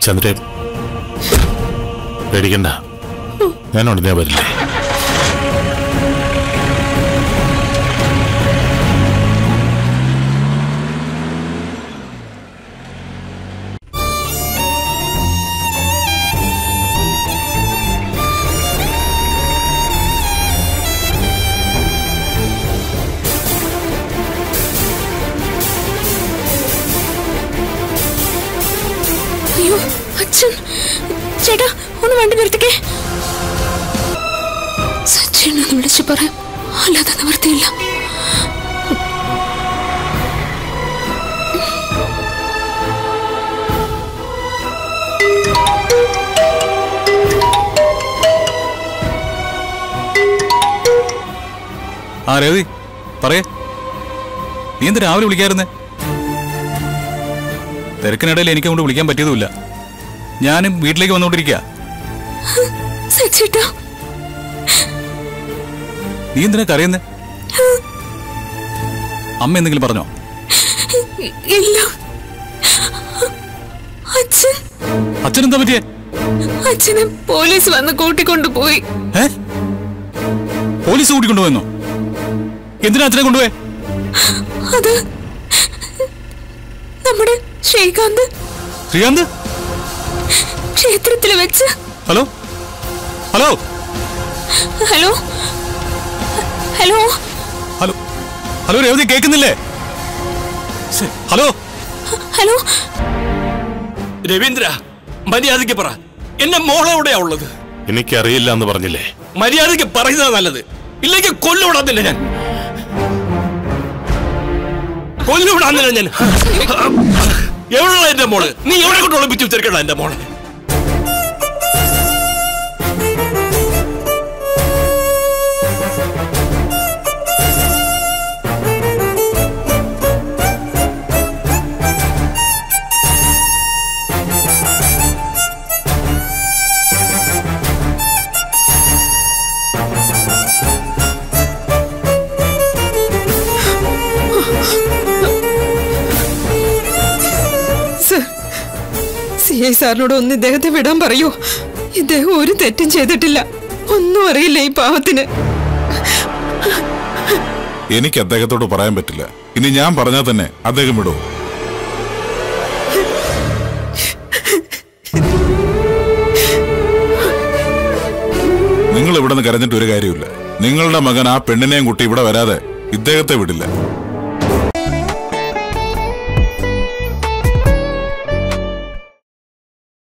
ചന്ദ്ര പേടിക്കണ്ട ഞാൻ ഉടനെ വരില്ലേ അയ്യോ അച്ഛൻ ചേട്ടാ ഒന്ന് വണ്ടി നിർത്തിക്കേ സച്ചിൻ എന്ന് വിളിച്ചു പറയാം അല്ലാതെ നിവർത്തിയില്ല ആ രേവതി പറയേ നീ എന്ത് രാവിലെ വിളിക്കാറുന്നേ തിരക്കിനിടയിൽ എനിക്ക് കൊണ്ട് വിളിക്കാൻ പറ്റിയതുമില്ല ഞാനും വീട്ടിലേക്ക് വന്നുകൊണ്ടിരിക്കുക സച്ചേട്ടാ നീ എന്തിനാ കരയുന്നേ അമ്മ എന്തെങ്കിലും പറഞ്ഞോ ഇല്ല അച്ഛൻ അച്ഛനെന്താ പറ്റിയേ അച്ഛനെ പോലീസ് വന്ന് കൂട്ടിക്കൊണ്ടുപോയി ഏ പോലീസ് കൂട്ടിക്കൊണ്ടുപോയെന്നോ എന്തിനാ അച്ഛനെ കൊണ്ടുപോയേ അത് നമ്മുടെ ശ്രീകാന്ത് ശ്രീകാന്ത് ക്ഷേത്രത്തിൽ വെച്ച് hello hello hello hello hello hello Revathi കേൾക്കുന്നില്ലേ ശ്ശെ, ഹലോ ഹലോ രവീന്ദ്ര മര്യാദയ്ക്ക് പറ എന്റെ മോളെ എവിടെയാ ഉള്ളത് എനിക്കറിയില്ല എന്ന് പറഞ്ഞില്ലേ മര്യാദയ്ക്ക് പറയുന്നത് നല്ലത് ഇല്ലെങ്കിൽ കൊല്ലുവിടാന്നില്ല ഞാൻ കൊല്ലുവിടാന്നില്ല ഞാൻ എവിടെയുള്ള എന്റെ മോള് നീ എവിടെ കൊണ്ട് ഒളിപ്പിച്ചു തിരക്കണ്ട എന്റെ മോളെ സർ സി ഐ സാറിനോട് ഒന്ന് ഇദ്ദേഹത്തെ വിടാൻ പറയൂ ഇദ്ദേഹം ഒരു തെറ്റും ചെയ്തിട്ടില്ല ഒന്നും അറിയില്ല ഈ പാവത്തിന് എനിക്ക് അദ്ദേഹത്തോട് പറയാൻ പറ്റില്ല ഇനി ഞാൻ പറഞ്ഞാൽ തന്നെ അദ്ദേഹം വിടുമോ നിങ്ങൾ ഇവിടെ നിന്ന് കരഞ്ഞിട്ട് ഒരു കാര്യമില്ല നിങ്ങളുടെ മകൻ ആ പെണ്ണിനെയും കുട്ടി ഇവിടെ വരാതെ ഇദ്ദേഹത്തെ വിടില്ല